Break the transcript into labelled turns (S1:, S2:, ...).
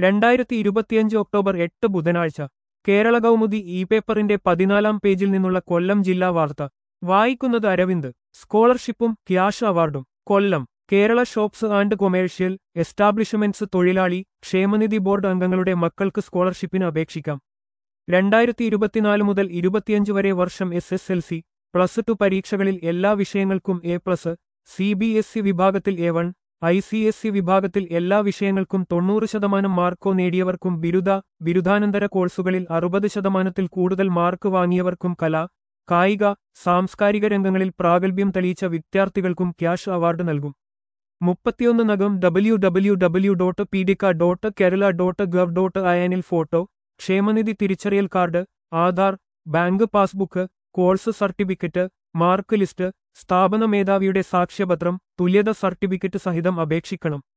S1: രണ്ടായിരത്തി ഇരുപത്തിയഞ്ച് ഒക്ടോബർ എട്ട് ബുധനാഴ്ച കേരള കൗമുദി ഇ പേപ്പറിന്റെ പതിനാലാം പേജിൽ നിന്നുള്ള കൊല്ലം ജില്ലാ വാർത്ത വായിക്കുന്നത് അരവിന്ദ് സ്കോളർഷിപ്പും ക്യാഷ് അവാർഡും Kollam Kerala shops and commercial establishments തൊഴിലാളി ക്ഷേമനിധി ബോർഡ് അംഗങ്ങളുടെ മക്കൾക്ക് സ്കോളർഷിപ്പിന് അപേക്ഷിക്കാം രണ്ടായിരത്തി ഇരുപത്തിനാല് മുതൽ ഇരുപത്തിയഞ്ച് വരെ വർഷം S S L C plus two പരീക്ഷകളിൽ എല്ലാ വിഷയങ്ങൾക്കും A plus C B S E വിഭാഗത്തിൽ A one I C S E വിഭാഗത്തിൽ എല്ലാ വിഷയങ്ങൾക്കും തൊണ്ണൂറ് ശതമാനം മാർക്കോ നേടിയവർക്കും ബിരുദ ബിരുദാനന്തര കോഴ്സുകളിൽ അറുപത് ശതമാനത്തിൽ കൂടുതൽ മാർക്ക് വാങ്ങിയവർക്കും കല കായിക സാംസ്കാരിക രംഗങ്ങളിൽ പ്രാഗൽഭ്യം തെളിയിച്ച വിദ്യാർത്ഥികൾക്കും ക്യാഷ് അവാർഡ് നൽകും മുപ്പത്തിയൊന്ന് നകം W W W dot Peedika dot Kerala dot gov dot അയനിൽ ഫോട്ടോ ക്ഷേമനിധി തിരിച്ചറിയൽ card Aadhaar bank passbook course certificate mark list സ്ഥാപന മേധാവിയുടെ സാക്ഷ്യപത്രം തുല്യത സർട്ടിഫിക്കറ്റ് സഹിതം അപേക്ഷിക്കണം